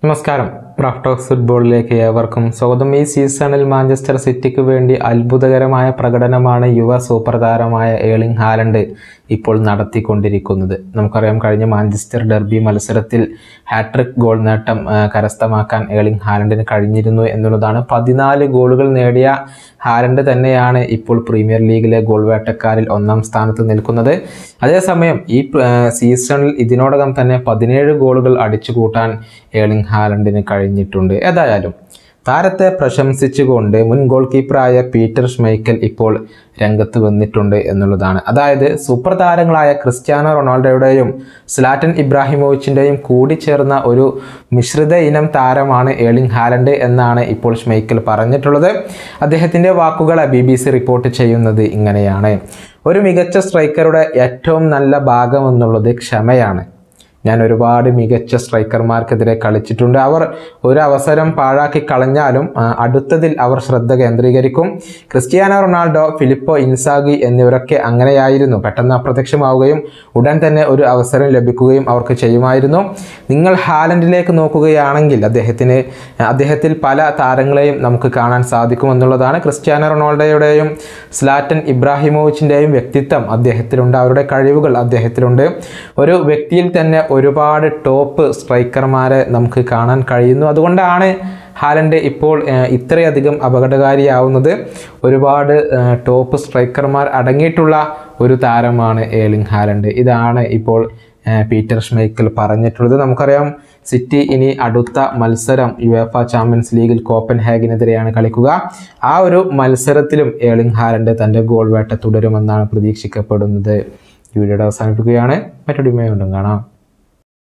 നമസ്കാരം റാഫ്റ്റോക്സ് ഫുട്ബോളിലേക്ക് ഏവർക്കും സ്വാഗതം ഈ സീസണിൽ മാഞ്ചസ്റ്റർ സിറ്റിക്ക് വേണ്ടി അത്ഭുതകരമായ പ്രകടനമാണ് യുവ സൂപ്പർ താരമായ ഏളിംഗ് ഹാലൻഡ് ഇപ്പോൾ നടത്തിക്കൊണ്ടിരിക്കുന്നത് നമുക്കറിയാം കഴിഞ്ഞ മാഞ്ചസ്റ്റർ ഡെർബി മത്സരത്തിൽ ഹാട്രിക് ഗോൾ നേട്ടം ആ, കരസ്ഥമാക്കാൻ ഏളിംഗ് ഹാലൻഡിന് കഴിഞ്ഞിരുന്നു എന്നുള്ളതാണ് പതിനാല് ഗോളുകൾ നേടിയ ഹാലൻഡ് തന്നെയാണ് ഇപ്പോൾ പ്രീമിയർ ലീഗിലെ ഗോൾ വേട്ടക്കാരിൽ ഒന്നാം സ്ഥാനത്ത് നിൽക്കുന്നത് അതേസമയം ഈ ആ, സീസണിൽ ഇതിനോടകം തന്നെ പതിനേഴ് ഗോളുകൾ അടിച്ചു കൂട്ടാൻ ഏളിംഗ് ഹാലൻഡിന് കഴിഞ്ഞിട്ടുണ്ട് ഏതായാലും താരത്തെ പ്രശംസിച്ചുകൊണ്ട് മുൻ ഗോൾ കീപ്പറായ പീറ്റർ ഷ്മൈക്കൽ ഇപ്പോൾ രംഗത്ത് വന്നിട്ടുണ്ട് എന്നുള്ളതാണ് അതായത് സൂപ്പർ താരങ്ങളായ ക്രിസ്ത്യാനോ റൊണാൾഡോയുടെയും സ്ലാറ്റൻ ഇബ്രാഹിമോവിച്ചിൻ്റെയും കൂടിച്ചേർന്ന ഒരു മിശ്രിത ഇനം താരമാണ് ഏളിംഗ് ഹാലൻഡ് എന്നാണ് ഇപ്പോൾ ഷ്മൈക്കൽ പറഞ്ഞിട്ടുള്ളത് അദ്ദേഹത്തിൻ്റെ വാക്കുകൾ ബി ബി സി റിപ്പോർട്ട് ചെയ്യുന്നത് ഇങ്ങനെയാണ് ഒരു മികച്ച സ്ട്രൈക്കറുടെ ഏറ്റവും നല്ല ഭാഗം എന്നുള്ളത് ക്ഷമയാണ് ഞാൻ ഒരുപാട് മികച്ച സ്ട്രൈക്കർമാർക്കെതിരെ കളിച്ചിട്ടുണ്ട് അവർ ഒരു അവസരം പാഴാക്കി കളഞ്ഞാലും ആ, അടുത്തതിൽ അവർ ശ്രദ്ധ കേന്ദ്രീകരിക്കും ക്രിസ്ത്യാനോ റൊണാൾഡോ ഫിലിപ്പോ ഇൻസാഗി എന്നിവരൊക്കെ അങ്ങനെയായിരുന്നു പെട്ടെന്ന് അപ്രത്യക്ഷമാവുകയും ഉടൻ തന്നെ ഒരു അവസരം ലഭിക്കുകയും അവർക്ക് ചെയ്യുമായിരുന്നു നിങ്ങൾ ഹാലൻഡിലേക്ക് നോക്കുകയാണെങ്കിൽ അദ്ദേഹത്തിന് അദ്ദേഹത്തിൽ പല താരങ്ങളെയും നമുക്ക് കാണാൻ സാധിക്കുമെന്നുള്ളതാണ് ക്രിസ്ത്യാനോ റൊണാൾഡോയുടെയും സ്ലാറ്റൻ ഇബ്രാഹിമോവിച്ചിൻ്റെയും വ്യക്തിത്വം അദ്ദേഹത്തിലുണ്ട് അവരുടെ കഴിവുകൾ അദ്ദേഹത്തിലുണ്ട് ഒരു വ്യക്തിയിൽ തന്നെ ഒരുപാട് ടോപ്പ് സ്ട്രൈക്കർമാരെ നമുക്ക് കാണാൻ കഴിയുന്നു അതുകൊണ്ടാണ് ഹാലൻഡ് ഇപ്പോൾ ഏഹ്, ഇത്രയധികം അപകടകാരിയാവുന്നത് ഒരുപാട് ഏഹ്, ടോപ്പ് സ്ട്രൈക്കർമാർ അടങ്ങിയിട്ടുള്ള ഒരു താരമാണ് ഏളിംഗ് ഹാലൻഡ് ഇതാണ് ഇപ്പോൾ ഏഹ്, പീറ്റർ ഷ്മൈക്കൽ പറഞ്ഞിട്ടുള്ളത് നമുക്കറിയാം സിറ്റി ഇനി അടുത്ത മത്സരം യുവേഫ ചാമ്പ്യൻസ് ലീഗിൽ കോപ്പൻ ഹാഗിനെതിരെയാണ് കളിക്കുക ആ ഒരു മത്സരത്തിലും ഏളിംഗ് ഹാലൻഡ് തൻ്റെ ഗോൾ വേട്ട തുടരുമെന്നാണ് പ്രതീക്ഷിക്കപ്പെടുന്നത് ഈ വീഡിയോയുടെ അവസാനിപ്പിക്കുകയാണ് മറ്റൊരു വീണ്ടും കാണാം